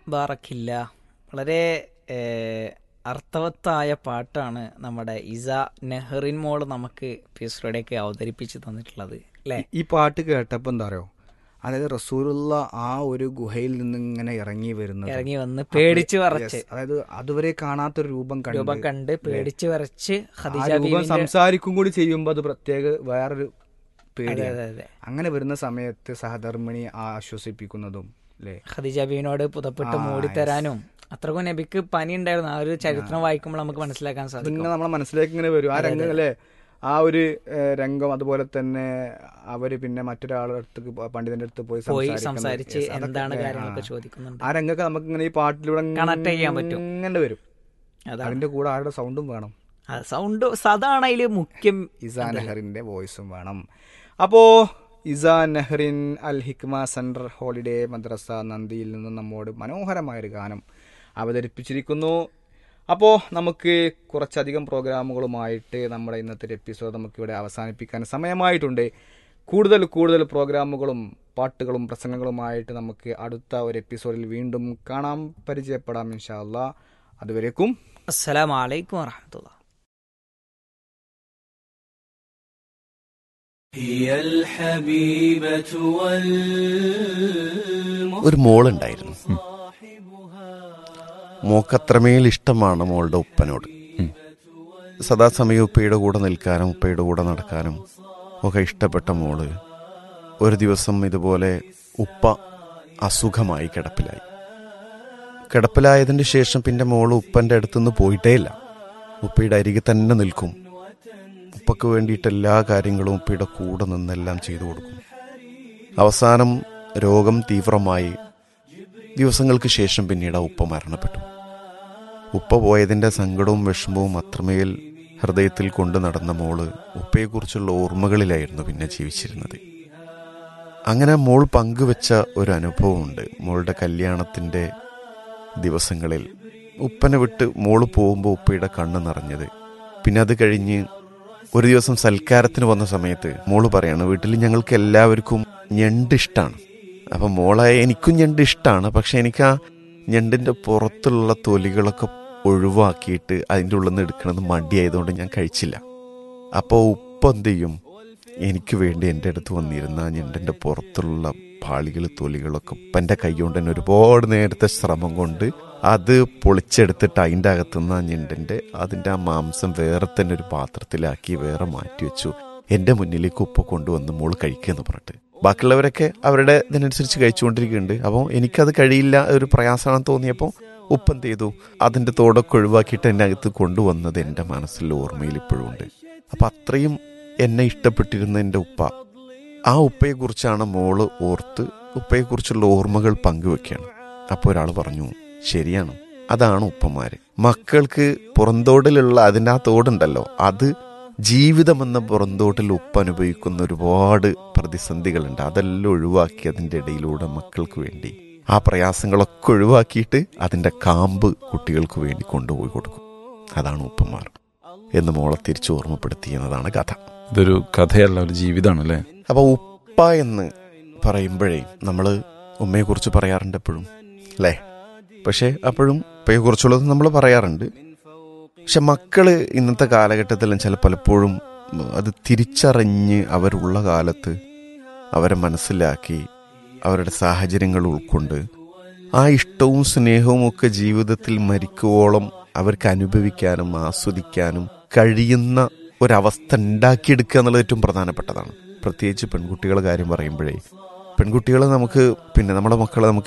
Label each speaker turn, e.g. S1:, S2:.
S1: ബാറക്കില്ല വളരെ ഏഹ്, അർത്ഥവത്തായ പാട്ടാണ് നമ്മുടെ ഇസ നെഹ്റിൻ മോള് നമുക്ക് പീസ്റോടെയൊക്കെ അവതരിപ്പിച്ച് തന്നിട്ടുള്ളത് അല്ലേ
S2: ഈ പാട്ട് കേട്ടപ്പോൾ എന്താ അറിയോ അതായത് റസൂലുള്ള ആ ഒരു ഗുഹയിൽ നിന്ന് ഇങ്ങനെ ഇറങ്ങി വരുന്നത്
S1: ഇറങ്ങി വന്ന് പേടിച്ച് വരച്ച്
S2: Yes, അതായത് അതുവരെ കാണാത്തൊരു രൂപം കണ്ട്
S1: രൂപം കണ്ട് പേടിച്ച് വരച്ച്
S2: ആ
S1: ഖദീജ
S2: രൂപം
S1: ബീവിന്റെ
S2: സംസാരിക്കും കൂടി ചെയ്യുമ്പോൾ അത് പ്രത്യേക വേറൊരു
S1: അതെ
S2: പേടിയാണ്
S1: അതെ അതെ
S2: അങ്ങനെ വരുന്ന സമയത്ത് സഹധർമ്മിണി ആശ്വസിപ്പിക്കുന്നതും അല്ലേ
S1: ഖദീജ ബീവിനോട് പുതപ്പിട്ട്
S2: ആ,
S1: മൂടിത്തരാനും അത്രക്കും നബിക്ക് പനി ഉണ്ടായിരുന്നു ആ ഒരു ചരിത്രം വായിക്കുമ്പോൾ നമുക്ക് മനസ്സിലാക്കാൻ സാധിക്കും
S2: പിന്നെ നമ്മളെ മനസ്സിലേക്ക് ഇങ്ങനെ വരും ആ രംഗം അല്ലേ ആ ഒരു ഏഹ്, രംഗം അതുപോലെ തന്നെ അവര് പിന്നെ മറ്റൊരാളുടെ അടുത്ത് പണ്ഡിതന്റെ അടുത്ത് പോയി
S1: പോയി
S2: സംസാരിക്കുന്നത്.
S1: സംസാരിച്ച്
S2: Yes, അതൊക്കെ
S1: എന്താണ്
S2: അല്ലേ?
S1: കാര്യങ്ങളൊക്കെ
S2: ആ.
S1: ചോദിക്കുന്നുണ്ട്
S2: ആ രംഗമൊക്കെ നമുക്ക് ഇങ്ങനെ ഈ പാട്ടിലൂടെ
S1: Connect ചെയ്യാൻ പറ്റും.
S2: ഇങ്ങനെ വരും
S1: അതാണ്
S2: അതിന്റെ കൂടെ ആരുടെ സൗണ്ടും വേണം
S1: സൗണ്ട് അതാണ് അതില് മുഖ്യം
S2: ഇസാ നെഹറിന്റെ വോയിസും വേണം അപ്പോ ഇസാ നെഹ്റിൻ അൽ ഹിക്മ സെൻട്രൽ ഹോളിഡേ മദ്രസ നന്ദിയിൽ നിന്ന് നമ്മോട് മനോഹരമായൊരു ഗാനം അവതരിപ്പിച്ചിരിക്കുന്നു അപ്പോൾ നമുക്ക് കുറച്ചധികം പ്രോഗ്രാമുകളുമായിട്ട് നമ്മുടെ ഇന്നത്തെ ഒരു എപ്പിസോഡ് നമുക്കിവിടെ അവസാനിപ്പിക്കാൻ സമയമായിട്ടുണ്ട് കൂടുതൽ കൂടുതൽ പ്രോഗ്രാമുകളും പാട്ടുകളും പ്രസംഗങ്ങളുമായിട്ട് നമുക്ക് അടുത്ത ഒരു എപ്പിസോഡിൽ വീണ്ടും കാണാം പരിചയപ്പെടാം ഇൻഷാ അല്ലാ അതുവരേക്കും
S1: അസ്സലാമലൈക്കും വറഹമത്തുള്ള
S3: هي الحبيبة والمصطفى
S4: ഒരു മോളുണ്ടായിരുന്നു മോക്കത്രമേൽ ഇഷ്ടമാണ് മോളുടെ ഉപ്പനോട് സദാസമയം ഉപ്പയുടെ കൂടെ നിൽക്കാനും ഉപ്പയുടെ കൂടെ നടക്കാനും ഒക്കെ ഇഷ്ടപ്പെട്ട മോള് ഒരു ദിവസം ഇതുപോലെ ഉപ്പ അസുഖമായി കിടപ്പിലായി കിടപ്പിലായതിന് ശേഷം പിന്നെ മോള് ഉപ്പൻ്റെ അടുത്തുനിന്ന് പോയിട്ടേ ഇല്ല ഉപ്പയുടെ അരികെ തന്നെ നിൽക്കും ഉപ്പക്ക് വേണ്ടിയിട്ട് എല്ലാ കാര്യങ്ങളും ഉപ്പയുടെ കൂടെ നിന്നെല്ലാം ചെയ്തു കൊടുക്കും അവസാനം രോഗം തീവ്രമായി ദിവസങ്ങൾക്ക് ശേഷം പിന്നീട് ആ ഉപ്പ മരണപ്പെട്ടു ഉപ്പ പോയതിൻ്റെ സങ്കടവും വിഷമവും അത്രമേൽ ഹൃദയത്തിൽ കൊണ്ടു നടന്ന മോള് ഉപ്പയെക്കുറിച്ചുള്ള ഓർമ്മകളിലായിരുന്നു പിന്നെ ജീവിച്ചിരുന്നത് അങ്ങനെ മോൾ പങ്കുവെച്ച ഒരു അനുഭവമുണ്ട് മോളുടെ കല്യാണത്തിൻ്റെ ദിവസങ്ങളിൽ ഉപ്പനെ വിട്ട് മോള് പോകുമ്പോൾ ഉപ്പയുടെ കണ്ണ് നിറഞ്ഞത് പിന്നെ അത് കഴിഞ്ഞ് ഒരു ദിവസം സൽക്കാരത്തിന് വന്ന സമയത്ത് മോള് പറയാണ് വീട്ടിൽ ഞങ്ങൾക്ക് എല്ലാവർക്കും ഞണ്ട് ഇഷ്ടമാണ് അപ്പം മോളെ എനിക്കും ഞണ്ട് ഇഷ്ടമാണ് പക്ഷെ എനിക്ക് ആ ഞണ്ടിൻ്റെ പുറത്തുള്ള തൊലികളൊക്കെ ഒഴിവാക്കിയിട്ട് അതിൻ്റെ ഉള്ളിൽ നിന്ന് എടുക്കണത് മടിയായതുകൊണ്ട് ഞാൻ കഴിച്ചില്ല അപ്പോൾ ഉപ്പ എന്ത് ചെയ്യും എനിക്ക് വേണ്ടി എൻ്റെ അടുത്ത് വന്നിരുന്ന ആ ഞണ്ടിൻ്റെ പുറത്തുള്ള പാളികൾ തൊലികളൊക്കെ ഉപ്പൻ്റെ കൈ കൊണ്ട് തന്നെ ഒരുപാട് നേരത്തെ ശ്രമം കൊണ്ട് അത് പൊളിച്ചെടുത്തിട്ട് അതിൻ്റെ അകത്തുനിന്ന് ആ ഞണ്ടിൻ്റെ അതിൻ്റെ ആ മാംസം വേറെ തന്നെ ഒരു പാത്രത്തിലാക്കി വേറെ മാറ്റി വെച്ചു എൻ്റെ മുന്നിലേക്ക് ഉപ്പ കൊണ്ടുവന്ന് മോള് കഴിക്കുമെന്ന് പറഞ്ഞിട്ട് ബാക്കിയുള്ളവരൊക്കെ അവരുടെ ഇതിനനുസരിച്ച് കഴിച്ചുകൊണ്ടിരിക്കുന്നുണ്ട് അപ്പോൾ എനിക്കത് കഴിയില്ല ഒരു പ്രയാസമാണെന്ന് തോന്നിയപ്പോൾ ഉപ്പ് എന്ത് ചെയ്തു അതിൻ്റെ തോടൊക്കെ ഒഴിവാക്കിയിട്ട് എൻ്റെ അകത്ത് കൊണ്ടുവന്നത് എൻ്റെ മനസ്സിൽ ഓർമ്മയിൽ ഇപ്പോഴും ഉണ്ട് അപ്പം അത്രയും എന്നെ ഇഷ്ടപ്പെട്ടിരുന്ന എൻ്റെ ഉപ്പ ആ ഉപ്പയെക്കുറിച്ചാണ് മോള് ഓർത്ത് ഉപ്പയെക്കുറിച്ചുള്ള ഓർമ്മകൾ പങ്കുവെക്കുകയാണ് അപ്പോൾ ഒരാൾ പറഞ്ഞു ശരിയാണ് അതാണ് ഉപ്പമാര് മക്കൾക്ക് പുറന്തോടിലുള്ള അതിൻ്റെ ആ തോടുണ്ടല്ലോ അത് ജീവിതമെന്ന പുറന്തോട്ടിൽ ഉപ്പ് അനുഭവിക്കുന്ന ഒരുപാട് പ്രതിസന്ധികളുണ്ട് അതെല്ലാം ഒഴിവാക്കി അതിൻ്റെ ഇടയിലൂടെ മക്കൾക്ക് വേണ്ടി ആ പ്രയാസങ്ങളൊക്കെ ഒഴിവാക്കിയിട്ട് അതിൻ്റെ കാമ്പ് കുട്ടികൾക്ക് വേണ്ടി കൊണ്ടുപോയി കൊടുക്കും അതാണ് ഉപ്പമാർ എന്ന് മോളെ തിരിച്ചു ഓർമ്മപ്പെടുത്തിയെന്നതാണ് കഥ
S5: ഇതൊരു കഥയല്ല ഒരു ജീവിതമാണ് അല്ലേ
S4: അപ്പോൾ ഉപ്പ എന്ന് പറയുമ്പോഴേ നമ്മൾ ഉമ്മയെക്കുറിച്ച് പറയാറുണ്ട് എപ്പോഴും അല്ലേ പക്ഷേ അപ്പോഴും ഉപ്പയെക്കുറിച്ചുള്ളത് നമ്മൾ പറയാറുണ്ട് പക്ഷെ മക്കള് ഇന്നത്തെ കാലഘട്ടത്തിലും ചില പലപ്പോഴും അത് തിരിച്ചറിഞ്ഞ് അവരുള്ള കാലത്ത് അവരെ മനസ്സിലാക്കി അവരുടെ സാഹചര്യങ്ങൾ ഉൾക്കൊണ്ട് ആ ഇഷ്ടവും സ്നേഹവും ഒക്കെ ജീവിതത്തിൽ മരിക്കുവോളം അവർക്ക് അനുഭവിക്കാനും ആസ്വദിക്കാനും കഴിയുന്ന ഒരവസ്ഥ ഉണ്ടാക്കിയെടുക്കുക എന്നുള്ളത് ഏറ്റവും പ്രധാനപ്പെട്ടതാണ് പ്രത്യേകിച്ച് പെൺകുട്ടികളുടെ കാര്യം പറയുമ്പോഴേ പെൺകുട്ടികളെ നമുക്ക് പിന്നെ നമ്മുടെ മക്കളെ നമുക്ക്